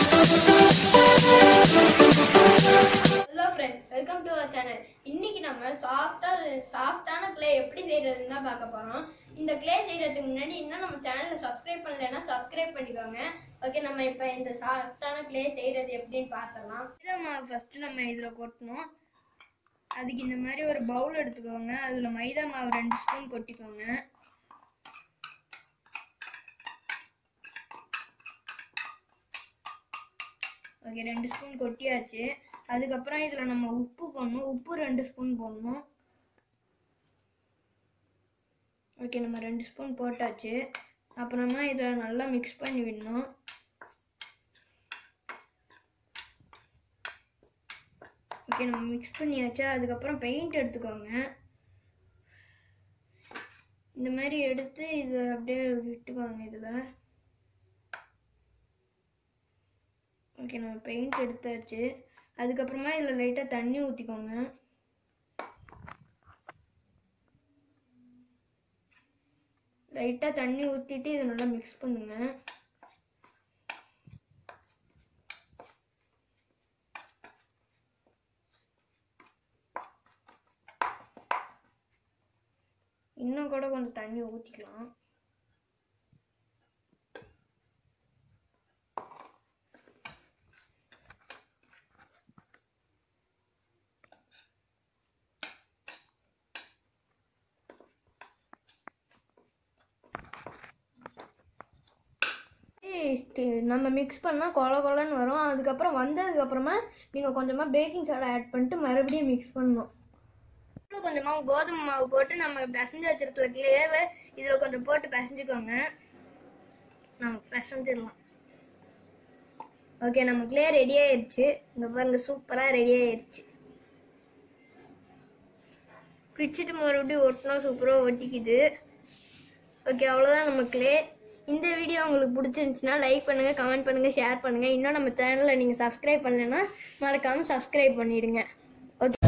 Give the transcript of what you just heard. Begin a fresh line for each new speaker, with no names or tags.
hello friends welcome to our channel இன்னைக்கு நம்ம சாஃப்டா சாஃப்டான க்ளே எப்படி செய்யறதுன்னு தான் பார்க்க போறோம் இந்த க்ளே செய்யறதுக்கு முன்னாடி இன்னும் நம்ம சேனலை சப்ஸ்கிரைப் பண்ணலைன்னா சப்ஸ்கிரைப் பண்ணிக்கோங்க ஓகே நம்ம இப்போ இந்த சாஃப்டான க்ளே செய்யறது எப்படின்னு பார்க்கலாம் இதை நம்ம ஃபர்ஸ்ட் நம்ம இதில் கொட்டணும் அதுக்கு இந்த மாதிரி ஒரு பவுல் எடுத்துக்கோங்க அதில் மைதா மாவு ரெண்டு ஸ்பூன் கொட்டிக்கோங்க ஓகே ரெண்டு ஸ்பூன் கொட்டியாச்சு அதுக்கப்புறம் இதில் நம்ம உப்பு போடணும் உப்பு ரெண்டு ஸ்பூன் போடணும் ஓகே நம்ம ரெண்டு ஸ்பூன் போட்டாச்சு அப்புறமா இதில் நல்லா மிக்ஸ் பண்ணி விடணும் ஓகே நம்ம மிக்ஸ் பண்ணியாச்சா அதுக்கப்புறம் பெயிண்ட் எடுத்துக்கோங்க இந்த மாதிரி எடுத்து இதை அப்படியே விட்டுக்கோங்க இதில் ஓகே நம்ம பெயிண்ட் எடுத்தாச்சு அதுக்கப்புறமா இதில் லைட்டாக தண்ணி ஊற்றிக்கோங்க லைட்டாக தண்ணி ஊற்றிட்டு இதை நல்லா மிக்ஸ் பண்ணுங்க இன்னும் கூட கொஞ்சம் தண்ணி ஊற்றிக்கலாம் டேஸ்ட்டு நம்ம மிக்ஸ் பண்ணால் கொல கொலன்னு வரும் அதுக்கப்புறம் வந்ததுக்கப்புறமா நீங்கள் கொஞ்சமாக பேக்கிங் சோடா ஆட் பண்ணிட்டு மறுபடியும் மிக்ஸ் பண்ணணும் இன்னும் கொஞ்சமாக கோதுமை மாவு போட்டு நம்ம பிசைஞ்சு வச்சிருக்கிற கிளேவை இதில் கொஞ்சம் போட்டு பிசைஞ்சுக்கோங்க நம்ம பிசைஞ்சிடலாம் ஓகே நம்ம கிளே ரெடி ஆயிடுச்சு இங்கே பாருங்க சூப்பராக ரெடி ஆயிடுச்சு பிடிச்சிட்டு மறுபடியும் ஒட்டினா சூப்பராக ஒட்டிக்குது ஓகே அவ்வளோதான் நம்ம கிளே இந்த வீடியோ உங்களுக்கு பிடிச்சிருந்துச்சுன்னா லைக் பண்ணுங்க கமெண்ட் பண்ணுங்க ஷேர் பண்ணுங்க இன்னும் நம்ம சேனலை நீங்கள் சப்ஸ்கிரைப் பண்ணலைன்னா மறக்காம சப்ஸ்கிரைப் பண்ணிடுங்க ஓகே